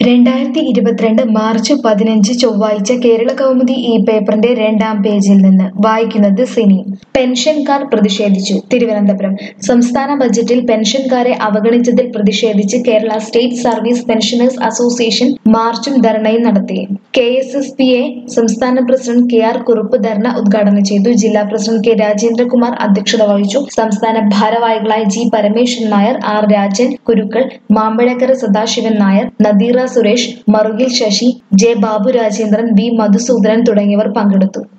രണ്ടായിരത്തി ഇരുപത്തിരണ്ട് മാർച്ച് പതിനഞ്ച് ചൊവ്വാഴ്ച കേരള കൗമുദി ഈ പേപ്പറിന്റെ രണ്ടാം പേജിൽ നിന്ന് വായിക്കുന്നത് സിനി പെൻഷൻകാർ പ്രതിഷേധിച്ചു തിരുവനന്തപുരം സംസ്ഥാന ബജറ്റിൽ പെൻഷൻകാരെ അവഗണിച്ചതിൽ പ്രതിഷേധിച്ച് Kerala state service pensioners association മാർച്ചും ധർണയും നടത്തി K S S P A സംസ്ഥാന president K R Kurup dharna ഉദ്ഘാടനം ചെയ്തു ജില്ലാ പ്രസിഡന്റ് കെ രാജേന്ദ്രകുമാർ അധ്യക്ഷത വഹിച്ചു സംസ്ഥാന ഭാരവാഹികളായ G Parameswaran Nair R Rajan Kurukkal Mambazhakkara Sadasivan Nair Nadeera Suresh Marukil Sasi J Babu Rajendran V Madhusoodanan തുടങ്ങിയവർ പങ്കെടുത്തു